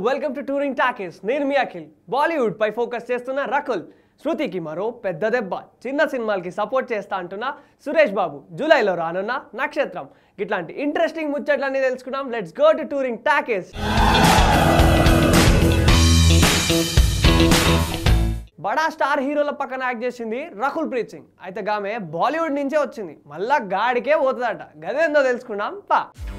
welcome to touring talkies నేను మీ Akhil Bollywood పై ఫోకస్ చేస్తున్న రకుల్ శృతికి మరో పెద్ద దెబ్బ చిన్న సినిమాలకి సపోర్ట్ చేస్తా అంటున్న సురేష్ బాబు జూలైలో రానున్న నక్షత్రం ఇట్లాంటి ఇంట్రెస్టింగ్ ముచ్చట్లన్నీ తెలుసుకున్నాం let's go to touring talkies బడా స్టార్ హీరోల పక్కన యాక్ట్ చేసింది రకుల్ ప్రీత్ సింగ్ అయితే గామె బాలీవుడ్ నుంచే వచ్చింది మళ్ళా గాడికే పోతుందట గదేందో తెలుసుకున్నాం పా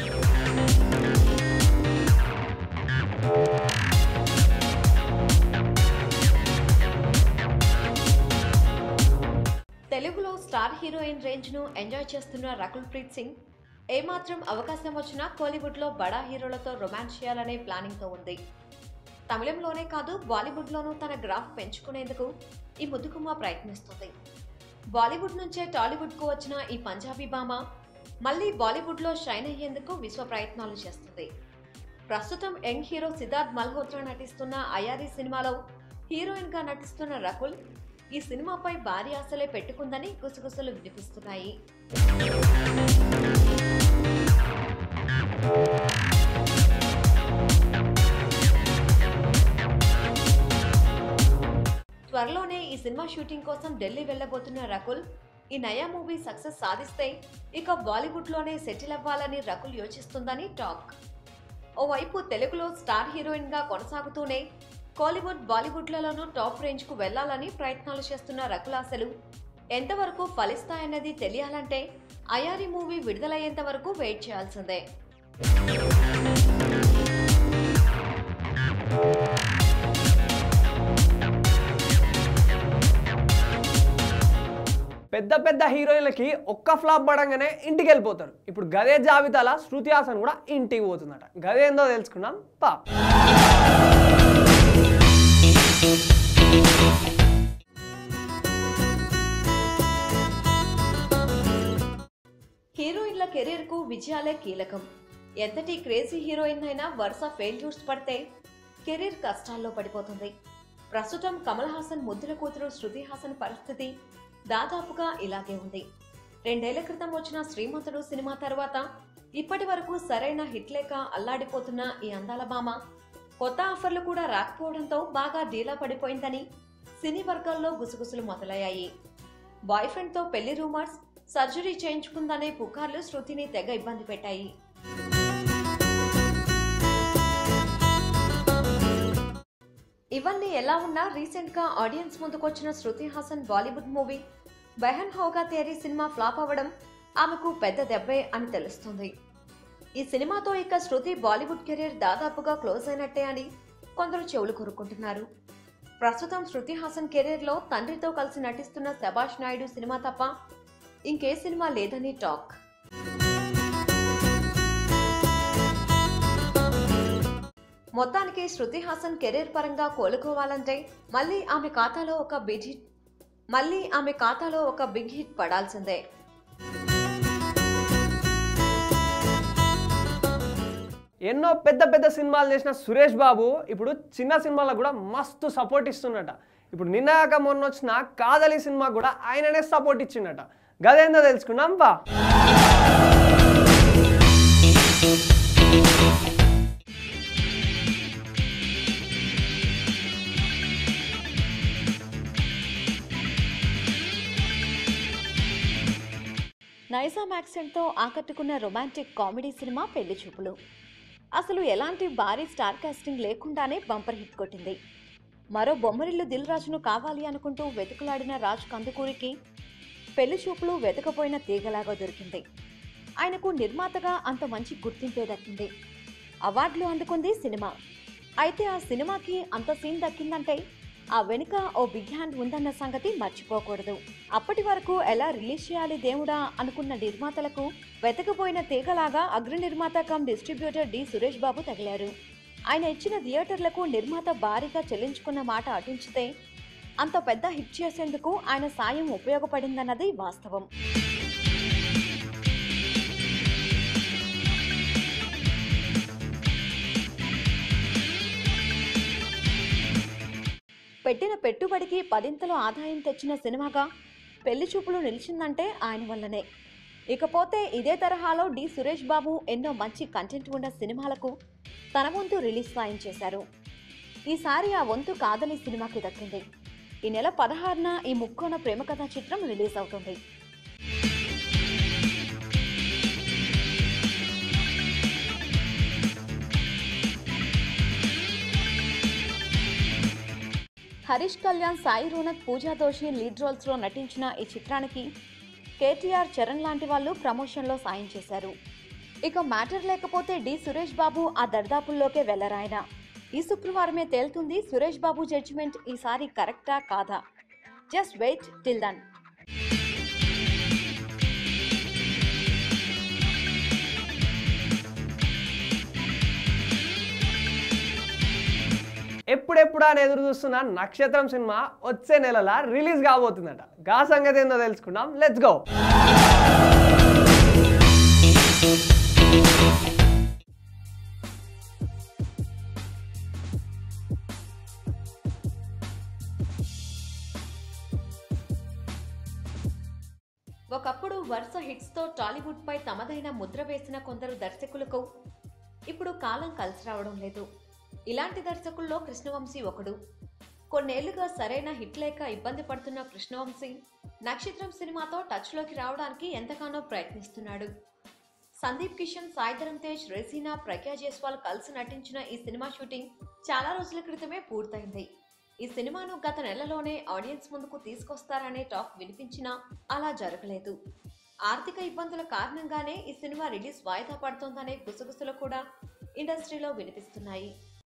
తెలుగులో స్టార్ హీరోయిన్ రేంజ్ ను ఎంజాయ్ చేస్తున్న రకుల్ ప్రీత్ సింగ్ ఏమాత్రం అవకాశం వచ్చినా కోలీవుడ్ లో బడా హీరోలతో రొమాన్స్ చేయాలనే ప్లానింగ్ తో ఉంది తమిళంలోనే కాదు బాలీవుడ్ లోనూ తన గ్రాఫ్ పెంచుకునేందుకు ఈ ముద్దుకుమ్మ ప్రయత్నిస్తుంది బాలీవుడ్ నుంచే టాలీవుడ్ కు వచ్చిన ఈ పంజాబీ భామ మళ్ళీ బాలీవుడ్ లో షైన్ అయ్యేందుకు విశ్వ ప్రయత్నాలు చేస్తుంది ప్రస్తుతం యంగ్ హీరో సిద్ధార్థ్ మల్హోత్రా నటిస్తున్న అయారీ సినిమాలో హీరోయిన్ గా నటిస్తున్న రకుల్ ఈ సినిమాపై భారీ ఆశలే పెట్టుకుందని గుసగుసలు వినిపిస్తున్నాయి త్వరలోనే ఈ సినిమా షూటింగ్ కోసం ఢిల్లీ వెళ్లబోతున్న రకుల్ ఈ నయా మూవీ సక్సెస్ సాధిస్తే ఇక బాలీవుడ్ లోనే సెటిల్ అవ్వాలని రకుల్ యోచిస్తుందని టాక్ ఓవైపు తెలుగులో స్టార్ హీరోయిన్ గా కొనసాగుతూనే కోలీవుడ్ బాలీవుడ్లలోనూ టాప్ రేంజ్ కు వెళ్లాలని ప్రయత్నాలు చేస్తున్న రకులాసలు ఎంతవరకు ఫలిస్తాయన్నది తెలియాలంటే అయారి మూవీ విడుదలయ్యేంత వరకు వెయిట్ చేయాల్సిందే పెద్ద పెద్ద హీరోయిన్లకి ఒక్క ఫ్లాప్ పడంగానే ఇంటికి వెళ్ళిపోతారు ఇప్పుడు గదే జాబితాల శృతి హాసన్ కూడా ఇంటికి పోతుందట గదేందో తెలుసుకున్నాం పా హీరోయిన్ల కెరీర్ కు విజయాలే కీలకం ఎంతటి క్రేజీ హీరోయిన్ అయినా వరుస ఫెయిల్యూర్స్ పడితే కెరీర్ కష్టాల్లో పడిపోతుంది ప్రస్తుతం కమల్ హాసన్ ముద్దుల కూతురు శృతి హాసన్ పరిస్థితి దాదాపుగా ఇలాగే ఉంది రెండేళ్ల క్రితం వచ్చిన శ్రీమంతుడు సినిమా తర్వాత ఇప్పటి వరకు సరైన హిట్ లేక అల్లాడిపోతున్న ఈ అందాల భామ కొత్త ఆఫర్లు కూడా రాకపోవడంతో బాగా డీలా పడిపోయిందని సినీ వర్గాల్లో గుసగుసలు మొదలయ్యాయి బాయ్ ఫ్రెండ్తో పెళ్లి రూమర్స్ సర్జరీ చేయించుకుందనే పుకార్లు శృతిని తెగ ఇబ్బంది పెట్టాయి ఇవన్నీ ఎలా ఉన్నా రీసెంట్ గా ఆడియన్స్ ముందుకొచ్చిన శృతి హాసన్ బాలీవుడ్ మూవీ బెహన్ హోగా తేరీ సినిమా ఫ్లాప్ అవ్వడం ఆమెకు పెద్ద దెబ్బే అని తెలుస్తుంది ఈ సినిమాతో ఇక శృతి బాలీవుడ్ కెరీర్ దాదాపుగా క్లోజ్ అయినట్టే అని కొందరు చెవులు కొరుక్కుంటున్నారు ప్రస్తుతం శృతి హాసన్ కెరీర్లో తండ్రితో కలిసి నటిస్తున్న శభాష్ నాయుడు సినిమా తప్ప ఇంకే సినిమా లేదని టాక్ మొత్తానికి శృతి హాసన్ కెరీర్ పరంగా కోలుకోవాలంటే మళ్ళీ ఆమె ఖాతాలో ఒక బిగ్ హిట్ మళ్ళీ ఆమె ఖాతాలో ఒక బిగ్ హిట్ పడాల్సిందే ఎన్నో పెద్ద పెద్ద సినిమాలు చేసిన సురేష్ బాబు ఇప్పుడు చిన్న సినిమాలకు కూడా మస్తు సపోర్ట్ ఇస్తున్నట ఇప్పుడు నిన్నగాక మొన్న వచ్చిన కాదలి సినిమా కూడా ఆయననే సపోర్ట్ ఇచ్చిండట గదేందో తెలుసుకున్నాం పా నైజాం యాక్సెంట్తో ఆకట్టుకున్న రొమాంటిక్ కామెడీ సినిమా పెళ్లి చూపులు అసలు ఎలాంటి భారీ స్టార్ కాస్టింగ్ లేకుండానే బంపర్ హిట్ కొట్టింది మరో బొమ్మరిల్లు దిల్ రాజును కావాలి అనుకుంటూ వెతుకులాడిన రాజ్ కందుకూరికి పెళ్లి చూపులు వెతకపోయిన తీగలాగా దొరికింది ఆయనకు నిర్మాతగా అంత మంచి గుర్తింపే దక్కింది అవార్డులు అందుకుంది సినిమా అయితే ఆ సినిమాకి అంత సీన్ దక్కిందంటే ఆ వెనుక ఓ బిగ్ హ్యాండ్ ఉందన్న సంగతి మర్చిపోకూడదు అప్పటి వరకు ఎలా రిలీజ్ చేయాలి దేవుడా అనుకున్న నిర్మాతలకు వెతకపోయిన తీగలాగా అగ్ర నిర్మాత cum distributor D Suresh Babu తగిలారు ఆయన ఇచ్చిన థియేటర్లకు నిర్మాత భారీగా చెల్లించుకున్న మాట అటుంచితే అంత పెద్ద హిట్ చేసేందుకు ఆయన సాయం ఉపయోగపడిందన్నది వాస్తవం పెట్టిన పెట్టుబడికి పదింతలు ఆదాయం తెచ్చిన సినిమాగా పెళ్లి చూపులు నిలిచిందంటే ఆయన వల్లనే ఇకపోతే ఇదే తరహాలో డి సురేష్ బాబు ఎన్నో మంచి కంటెంట్ ఉన్న సినిమాలకు తన వంతు రిలీజ్ సాయం చేశారు ఈసారి ఆ వంతు కాదని సినిమాకి దక్కింది ఈ నెల పదహారున ఈ ముక్కోణ ప్రేమ కథా చిత్రం రిలీజ్ అవుతుంది హరీష్ కళ్యాణ్ సాయి రోనక్ పూజా దోషి లీడ్ రోల్స్లో నటించిన ఈ చిత్రానికి కేటీఆర్ చరణ్ లాంటి వాళ్ళు ప్రమోషన్లో సాయం చేశారు ఇక మ్యాటర్ లేకపోతే డి సురేష్ బాబు ఆ దర్దాపుల్లోకే వెళ్లరాయన ఈ శుక్రవారమే తేలుతుంది సురేష్ బాబు జడ్జిమెంట్ ఈసారి కరెక్టా కాదా జస్ట్ వెయిట్ టిల్ దన్ ఎప్పుడెప్పుడు అని ఎదురు చూస్తున్న నక్షత్రం సినిమా వచ్చే నెలల రిలీజ్ కాబోతుందట గా సంగతి ఏందో తెలుసుకుందాం లెట్స్ గో ఒకప్పుడు వరుస హిట్స్తో టాలీవుడ్పై తమదైన ముద్ర వేసిన కొందరు దర్శకులకు ఇప్పుడు కాలం కలిసి రావడం లేదు ఇలాంటి దర్శకుల్లో కృష్ణవంశీ ఒకడు కొన్నేళ్లుగా సరైన హిట్ లేక ఇబ్బంది పడుతున్న కృష్ణవంశీ నక్షత్రం సినిమాతో టచ్లోకి రావడానికి ఎంతగానో ప్రయత్నిస్తున్నాడు సందీప్ కిషన్ సాయిధరం తేజ్ రెసీనా ప్రజ్ఞా జైస్వాల్ కలిసి నటించిన ఈ సినిమా షూటింగ్ చాలా రోజుల క్రితమే పూర్తయింది ఈ సినిమాను గత నెలలోనే ఆడియన్స్ ముందుకు తీసుకొస్తారనే టాక్ వినిపించినా అలా జరగలేదు ఆర్థిక ఇబ్బందుల కారణంగానే ఈ సినిమా రిలీజ్ వాయిదా పడుతోందనే గుసగుసలు కూడా ఇండస్ట్రీలో వినిపిస్తున్నాయి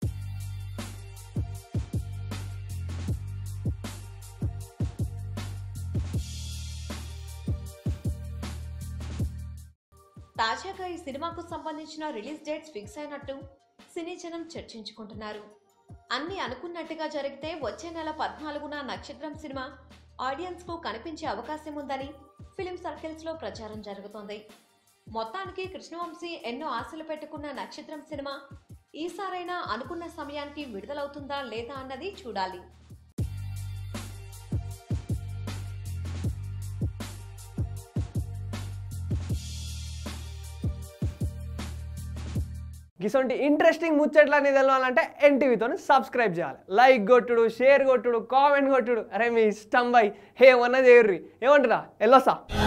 తాజాగా ఈ సినిమాకు సంబంధించిన రిలీజ్ డేట్స్ ఫిక్స్ అయినట్టు సినీ జనం చర్చించుకుంటున్నారు అన్ని అనుకున్నట్టుగా జరిగితే వచ్చే నెల పద్నాలుగున నక్షత్రం సినిమా ఆడియన్స్ కు కనిపించే అవకాశం ఉందని ఫిలిం సర్కిల్స్ లో ప్రచారం జరుగుతోంది మొత్తానికి కృష్ణవంశీ ఎన్నో ఆశలు పెట్టుకున్న నక్షత్రం సినిమా ఈసారైనా అనుకున్న సమయానికి విడుదలవుతుందా లేదా అన్నది చూడాలి గిసొంటి ఇంట్రెస్టింగ్ ముచ్చట్లని తెలవాలంటే ఎన్టీవీతో సబ్స్క్రైబ్ చేయాలి లైక్ కొట్టుడు షేర్ కొట్టుడు కామెంట్ కొట్టుడు అరే మీ ఇష్టం బై హే ఏమన్నా చేయర్రి ఏమంటారా వెళ్ళొస్తా